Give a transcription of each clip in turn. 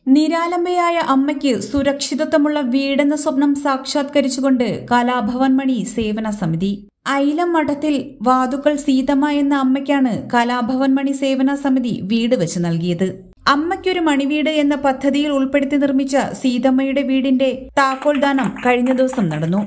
നിരാലംബയായ അമ്മയ്ക്ക് സുരക്ഷിതത്വമുള്ള വീടെന്ന സ്വപ്നം സാക്ഷാത്കരിച്ചുകൊണ്ട് കലാഭവൻ മണി സേവന സമിതി ഐലം മഠത്തിൽ വാതുക്കൾ സീതമ്മ എന്ന അമ്മയ്ക്കാണ് കലാഭവൻ മണി സേവന സമിതി വീട് വെച്ച് നൽകിയത് അമ്മയ്ക്കൊരു മണിവീട് എന്ന പദ്ധതിയിൽ ഉൾപ്പെടുത്തി നിർമ്മിച്ച സീതമ്മയുടെ വീടിന്റെ താക്കോൽദാനം കഴിഞ്ഞ ദിവസം നടന്നു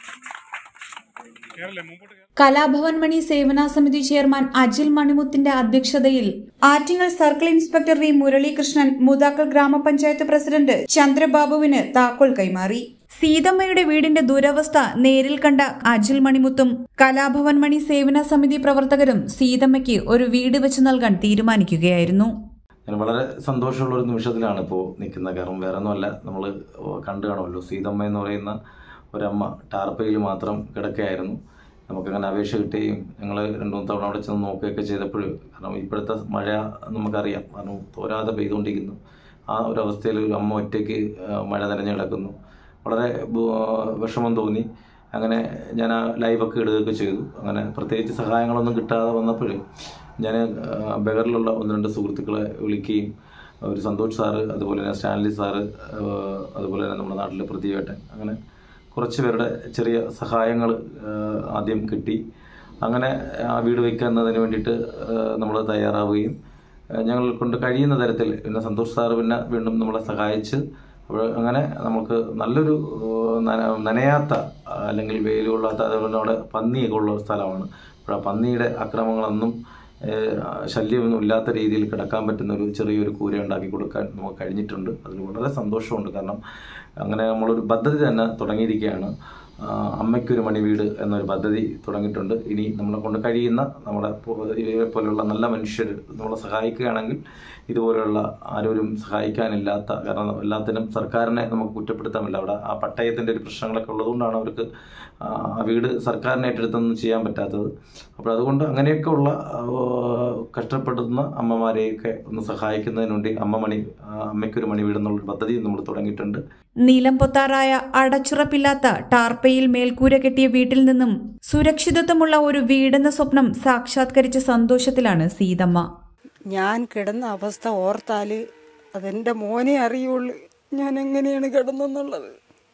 കലാഭവൻ മണി സേവന സമിതി ചെയർമാൻ അജിൽ മണിമുത്തിന്റെ അധ്യക്ഷതയിൽ Attingal circle inspector V Muralikrishnan മുതാക്കൽ ഗ്രാമപഞ്ചായത്ത് പ്രസിഡന്റ് ചന്ദ്രബാബുവിന് താക്കോൽ കൈമാറി സീതമ്മയുടെ വീടിന്റെ ദുരവസ്ഥ നേരിൽ കണ്ട അജിൽ മണിമുത്തും കലാഭവൻ മണി സേവന സമിതി പ്രവർത്തകരും സീതമ്മയ്ക്ക് ഒരു വീട് വെച്ച് നൽകാൻ തീരുമാനിക്കുകയായിരുന്നു ഞാൻ വളരെ സന്തോഷമുള്ള ഒരു നിമിഷത്തിലാണ് ഇപ്പോൾ നിൽക്കുന്നത് കാരണം വേറെ ഒന്നുമല്ല നമ്മൾ കണ്ടു കാണുമല്ലോ സീതമ്മ എന്ന് പറയുന്ന ഒരമ്മ ടാർപ്പയിൽ മാത്രം കിടക്കുകയായിരുന്നു നമുക്കങ്ങനെ അപേക്ഷ കിട്ടുകയും ഞങ്ങൾ രണ്ടു മൂന്ന് തവണ അവിടെ ചെന്ന് നോക്കുകയൊക്കെ ചെയ്തപ്പോൾ കാരണം ഇപ്പോഴത്തെ മഴ നമുക്കറിയാം കാരണം തോരാതെ പെയ്തുകൊണ്ടിരിക്കുന്നു ആ ഒരു അവസ്ഥയിൽ ഒരു അമ്മ ഒറ്റയ്ക്ക് ആ, മഴ നനഞ്ഞു കിടക്കുന്നു വളരെ ബു- വിഷമം തോന്നി അങ്ങനെ ഞാൻ ആ ലൈവൊക്കെ ഇടുകയൊക്കെ ചെയ്തു അങ്ങനെ പ്രത്യേകിച്ച് സഹായങ്ങളൊന്നും കിട്ടാതെ വന്നപ്പോൾ ഞാൻ ബഗറിലുള്ള ഒന്ന് രണ്ട് സുഹൃത്തുക്കളെ വിളിക്കുകയും ഒരു സന്തോഷ് സാറ് അതുപോലെ തന്നെ സ്റ്റാൻലി സാറ് ആ, അതുപോലെ തന്നെ നമ്മുടെ നാട്ടിലെ പ്രതിവേട്ടൻ അങ്ങനെ കുറച്ച് പേരുടെ ചെറിയ സഹായങ്ങൾ ആദ്യം കിട്ടി അങ്ങനെ ആ വീട് വയ്ക്കുന്നതിന് വേണ്ടിയിട്ട് നമ്മൾ തയ്യാറാവുകയും ആ, ഞങ്ങൾ കൊണ്ട് കഴിയുന്ന തരത്തിൽ പിന്നെ സന്തോഷ് സാറ് പിന്നെ വീണ്ടും നമ്മളെ സഹായിച്ച് അപ്പോൾ അങ്ങനെ നമുക്ക് നല്ലൊരു ആ, നന- നനയാത്ത ആ, അല്ലെങ്കിൽ വെയിൽ കൊള്ളാത്ത അതുപോലെ അവിടെ പന്നിയൊക്കെ ഉള്ള സ്ഥലമാണ് അപ്പോൾ ആ പന്നിയുടെ അക്രമങ്ങളൊന്നും ഏഹ്, ശല്യമൊന്നും ഇല്ലാത്ത രീതിയിൽ കിടക്കാൻ പറ്റുന്ന ഒരു ചെറിയൊരു കൂര ഉണ്ടാക്കി കൊടുക്കാൻ നമുക്ക് കഴിഞ്ഞിട്ടുണ്ട് അതിൽ വളരെ സന്തോഷമുണ്ട് കാരണം അങ്ങനെ നമ്മളൊരു പദ്ധതി തന്നെ തുടങ്ങിയിരിക്കുകയാണ് ആ, അമ്മയ്ക്കൊരു മണി വീട് എന്നൊരു പദ്ധതി തുടങ്ങിയിട്ടുണ്ട് ഇനി നമ്മളെ കൊണ്ട് കഴിയുന്ന നമ്മുടെ പോ- ഇവരെ പോലെയുള്ള നല്ല മനുഷ്യർ നമ്മളെ സഹായിക്കുകയാണെങ്കിൽ ഇതുപോലെയുള്ള ആരോരും സഹായിക്കാനില്ലാത്ത കാരണം എല്ലാത്തിനും സർക്കാരിനെ നമുക്ക് കുറ്റപ്പെടുത്താമില്ല അവിടെ ആ പട്ടയത്തിൻ്റെ ഒരു പ്രശ്നങ്ങളൊക്കെ ഉള്ളതുകൊണ്ടാണ് അവർക്ക് ആ ആ വീട് സർക്കാരിനെ ഏറ്റെടുത്തൊന്നും ചെയ്യാൻ പറ്റാത്തത് അപ്പോൾ അതുകൊണ്ട് അങ്ങനെയൊക്കെ ഉള്ള ആ, കഷ്ടപ്പെടുന്ന അമ്മമാരെയൊക്കെ ഒന്ന് സഹായിക്കുന്നതിന് വേണ്ടി അമ്മ മണി ആ, അമ്മയ്ക്കൊരു മണി വീട് എന്നുള്ളൊരു പദ്ധതി നമ്മൾ തുടങ്ങിയിട്ടുണ്ട് നീലം പൊത്താറായ അടച്ചുറപ്പില്ലാത്ത ടാർപ്പയിൽ മേൽക്കൂര കെട്ടിയ വീട്ടിൽ നിന്നും സുരക്ഷിതത്വമുള്ള ഒരു വീടെന്ന സ്വപ്നം സാക്ഷാത്കരിച്ച സന്തോഷത്തിലാണ് സീതമ്മ ഞാൻ കിടന്ന അവസ്ഥ ഓർത്താൽ അതെൻ്റെ മോനെ അറിയുള്ളൂ ഞാൻ എങ്ങനെയാണ് കിടന്നെന്നുള്ളത്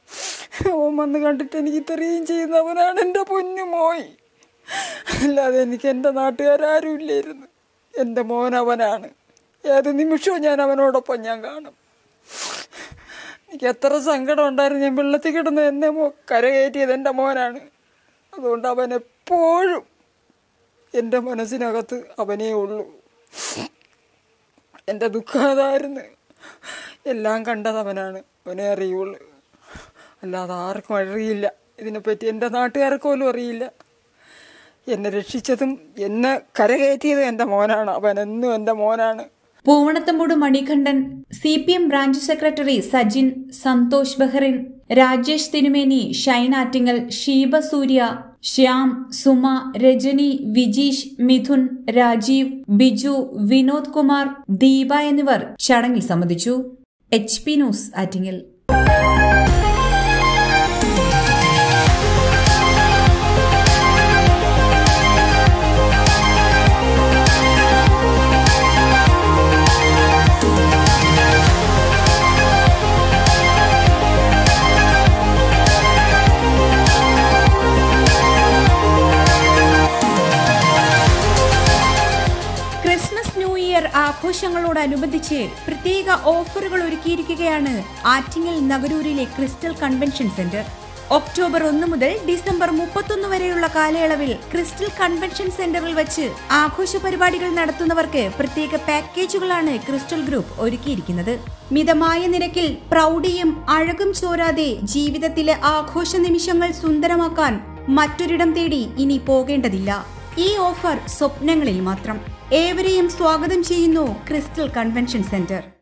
ഓൻ വന്ന് കണ്ടിട്ട് എനിക്ക് ഇത്രയും ചെയ്യുന്നവനാണ് എൻ്റെ പൊന്നു മോയ് അല്ലാതെ എനിക്ക് എൻ്റെ നാട്ടുകാരും ഇല്ലായിരുന്നു എൻ്റെ മോൻ അവനാണ് ഏത് നിമിഷവും ഞാൻ അവനോടൊപ്പം ഞാൻ കാണും എനിക്ക് എത്ര സങ്കടം ഉണ്ടായിരുന്നു ഞാൻ വെള്ളത്തിൽ കിടന്ന് എന്നെ മോ കരകയറ്റിയത് എൻ്റെ മോനാണ് അതുകൊണ്ട് അവൻ എപ്പോഴും എൻ്റെ മനസ്സിനകത്ത് അവനേ ഉള്ളൂ എൻ്റെ ദുഃഖം അതായിരുന്നു എല്ലാം കണ്ടത് അവനാണ് അവനെ അറിയുള്ളൂ അല്ലാതെ ആർക്കും അറിയില്ല ഇതിനെപ്പറ്റി എൻ്റെ നാട്ടുകാർക്ക് പോലും അറിയില്ല എന്നെ രക്ഷിച്ചതും എന്നെ കരകയറ്റിയതും എൻ്റെ മോനാണ് അവൻ എന്നും എൻ്റെ മോനാണ് പൂവണത്തമ്പൂട് Manikandan C P M branch secretary Sajin Santhosh Bahrain Rajesh Thirumeni Shine Attingal Sheeba സൂര്യ ശ്യാം സുമ രജനി വിജീഷ് മിഥുൻ രാജീവ് ബിജു വിനോദ് കുമാർ ദീപ എന്നിവർ ചടങ്ങിൽ സംബന്ധിച്ചു H P news Attingal Christmas new year ആഘോഷങ്ങളോടനുബന്ധിച്ച് പ്രത്യേക ഓഫറുകൾ ഒരുക്കിയിരിക്കുകയാണ് ആറ്റിങ്ങൽ നഗരൂരിലെ ക്രിസ്റ്റൽ കൺവെൻഷൻ സെന്റർ ഒക്ടോബർ ഒന്ന് മുതൽ ഡിസംബർ മുപ്പത്തൊന്ന് വരെയുള്ള കാലയളവിൽ ക്രിസ്റ്റൽ കൺവെൻഷൻ സെന്ററിൽ വെച്ച് ആഘോഷ പരിപാടികൾ നടത്തുന്നവർക്ക് പ്രത്യേക പാക്കേജുകളാണ് ക്രിസ്റ്റൽ ഗ്രൂപ്പ് ഒരുക്കിയിരിക്കുന്നത് മിതമായ നിരക്കിൽ പ്രൗഢിയും അഴകും ചോരാതെ ജീവിതത്തിലെ ആഘോഷ നിമിഷങ്ങൾ സുന്ദരമാക്കാൻ മറ്റൊരിടം തേടി ഇനി പോകേണ്ടതില്ല ഈ ഓഫർ സ്വപ്നങ്ങളിൽ മാത്രം ഏവരെയും സ്വാഗതം ചെയ്യുന്നു ക്രിസ്റ്റൽ കൺവെൻഷൻ സെന്റർ